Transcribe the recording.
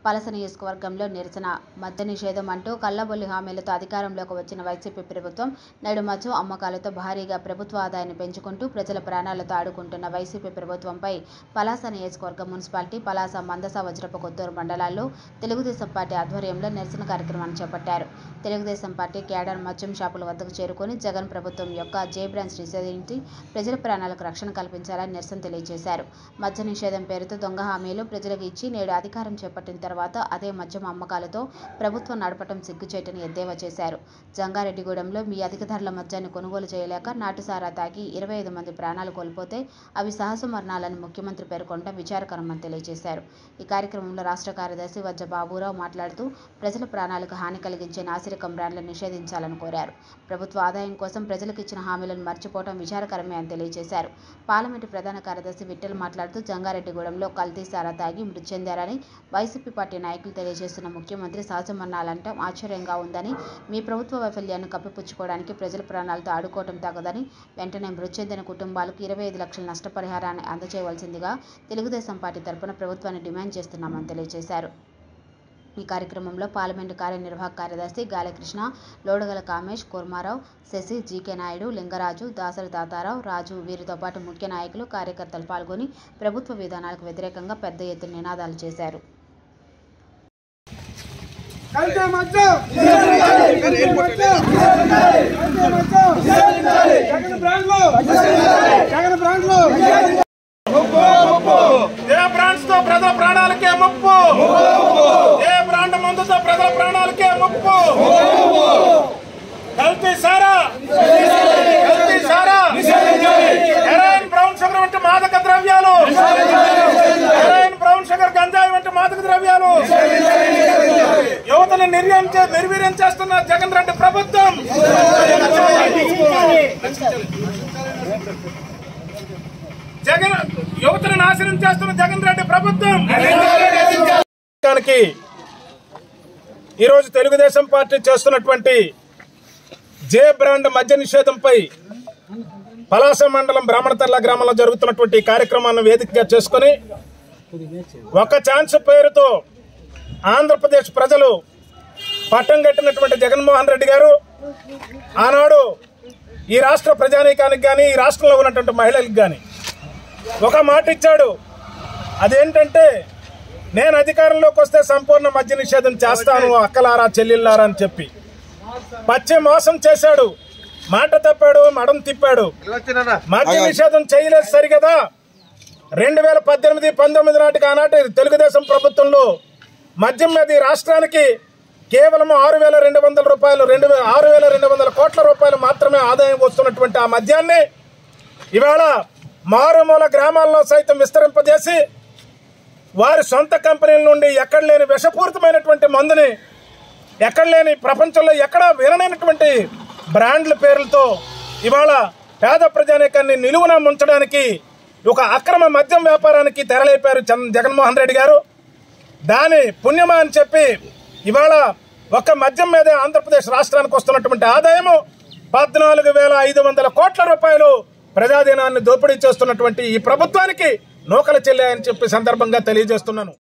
పలస నియోజకవర్గంలో నిరసన మద్య నిషేధం అంటూ కల్లబొల్లి హామీలతో అధికారంలోకి వచ్చిన వైసీపీ ప్రభుత్వం నేడు మద్యం అమ్మకాలతో భారీగా ప్రభుత్వ ఆదాయాన్ని పెంచుకుంటూ ప్రజల ప్రాణాలతో ఆడుకుంటున్న వైసీపీ ప్రభుత్వంపై పలాస నియోజకవర్గం మున్సిపాలిటీ పలాస మందస వజ్రపు కొత్తూరు మండలాల్లో తెలుగుదేశం పార్టీ ఆధ్వర్యంలో నిరసన కార్యక్రమాన్ని చేపట్టారు తెలుగుదేశం పార్టీ క్యాడర్ మద్యం షాపుల వద్దకు చేరుకొని జగన్ ప్రభుత్వం యొక్క జే బ్రాంచ్ నిషేధించి ప్రజల ప్రాణాలకు రక్షణ కల్పించాలని నిరసన తెలియజేశారు మద్య నిషేధం పేరుతో దొంగ హామీలు ప్రజలకు ఇచ్చి నేడు అధికారం చేపట్టిన తర్వాత అదే మద్యం అమ్మకాలతో ప్రభుత్వం నడపటం సిగ్గుచేటని ఎద్దేవా చేశారు జంగారెడ్డిగూడెంలో మీ అధిక ధరల మద్యాన్ని కొనుగోలు చేయలేక నాటుసారా తాగి ఇరవై ఐదు మంది ప్రాణాలు కోల్పోతే అవి సహజ మరణాలని ముఖ్యమంత్రి పేర్కొనడం విచారకరమని తెలియజేశారు ఈ కార్యక్రమంలో రాష్ట్ర కార్యదర్శి వజ్జ బాబురావు మాట్లాడుతూ ప్రజల ప్రాణాలకు హాని కలిగించే నాసిరకం బ్రాండ్లను నిషేధించాలని కోరారు ప్రభుత్వ ఆదాయం కోసం ప్రజలకు ఇచ్చిన హామీలను మర్చిపోవడం విచారకరమే అని తెలియజేశారు పార్లమెంటు ప్రధాన కార్యదర్శి విఠల్ మాట్లాడుతూ జంగారెడ్డిగూడెంలో కల్తీ సారా తాగి మృతి చెందారని వైసీపీ పార్టీ నాయకులు తెలియజేస్తున్న ముఖ్యమంత్రి సహజ మరణాలంటాం ఆశ్చర్యంగా ఉందని మీ ప్రభుత్వ వైఫల్యాన్ని కప్పిపుచ్చుకోవడానికి ప్రజల ప్రాణాలతో ఆడుకోవడం తగదని వెంటనే మృతి చెందిన కుటుంబాలకు ఇరవై ఐదు లక్షల నష్టపరిహారాన్ని అందజేయవలసిందిగా తెలుగుదేశం పార్టీ తరపున ప్రభుత్వాన్ని డిమాండ్ చేస్తున్నామని తెలియజేశారు ఈ కార్యక్రమంలో పార్లమెంటు కార్యనిర్వాహక కార్యదర్శి గాలికృష్ణ లోడగల కామేష్ కుర్మారావు శశి జీకే నాయుడు లింగరాజు దాసరి తాతారావు రాజు వీరితో పాటు ముఖ్య నాయకులు కార్యకర్తలు పాల్గొని ప్రభుత్వ విధానాలకు వ్యతిరేకంగా పెద్ద ఎత్తున నినాదాలు చేశారు కంటే మద్యం కంటే మద్యం కంటే మద్యం జగన్ బ్రాండ్లు జగన్ బ్రాండ్లు ఏ బ్రాండ్స్ తో ప్రజల ప్రాణాలకే ముప్పు ఏ బ్రాండ్ మందుతో ప్రజల ప్రాణాలకే ముప్పు కల్తీ సారా కల్తీ సారా హెరాయిన్ బ్రౌన్ షుగర్ వంటి మాదక ద్రవ్యాలు హెరాయిన్ బ్రౌన్ షుగర్ గంజాయి వంటి మాదక ద్రవ్యాలు యువతను నిర్యం చే- నిర్వీర్యం చేస్తున్న జగన్ రెడ్డి ప్రభుత్వం జగన్ యువతను నాశనం చేస్తున్న జగన్ రెడ్డి ప్రభుత్వం దానికి ఈరోజు తెలుగుదేశం పార్టీ చేస్తున్నటువంటి జే బ్రాండ్ మద్య నిషేధంపై పలాస మండలం బ్రాహ్మణతర్ల గ్రామంలో జరుగుతున్నటువంటి ఈ కార్యక్రమాన్ని వేదికగా చేసుకుని ఒక ఛాన్స్ పేరుతో ఆంధ్రప్రదేశ్ ప్రజలు పట్టం కట్టినటువంటి జగన్మోహన్ రెడ్డి గారు ఆనాడు ఈ రాష్ట్ర ప్రజానీకానికి కానీ ఈ రాష్ట్రంలో ఉన్నటువంటి మహిళలకు కానీ ఒక మాట ఇచ్చాడు అదేంటంటే నేను అధికారంలోకి వస్తే సంపూర్ణ మద్య నిషేధం చేస్తాను అక్కలారా చెల్లెళ్ళారా అని చెప్పి పచ్చి మోసం చేశాడు మాట తప్పాడు మడం తిప్పాడు మద్య నిషేధం చేయలేదు సరిగదా రెండు వేల పద్దెనిమిది పంతొమ్మిది నాటికి ఆనాటి తెలుగుదేశం ప్రభుత్వంలో మద్యం మీద ఈ రాష్ట్రానికి కేవలం ఆరు వేల రెండు వందల రూపాయలు రెండు వే- ఆరు వేల రెండు వందల కోట్ల రూపాయలు మాత్రమే ఆదాయం వస్తున్నటువంటి ఆ మద్యాన్ని ఇవాళ మారుమూల గ్రామాల్లో సైతం విస్తరింపజేసి వారి సొంత కంపెనీల నుండి ఎక్కడ లేని విషపూరితమైనటువంటి మందుని ఎక్కడ లేని ప్రపంచంలో ఎక్కడ విననైనటువంటి బ్రాండ్ల పేర్లతో ఇవాళ పేద ప్రజానీకాన్ని నిలువున ముంచడానికి ఒక అక్రమ మద్యం వ్యాపారానికి తెరలేపారు చంద్ర- జగన్మోహన్ రెడ్డి గారు దాని పుణ్యమా అని చెప్పి ఇవాళ ఒక్క మద్యం మీదే ఆంధ్రప్రదేశ్ రాష్ట్రానికి వస్తున్నటువంటి ఆదాయము పద్నాలుగు వేల ఐదు వందల కోట్ల రూపాయలు ప్రజాధీనాన్ని దోపిడీ చేస్తున్నటువంటి ఈ ప్రభుత్వానికి నూకలు చెల్లాయని చెప్పి సందర్భంగా తెలియజేస్తున్నాను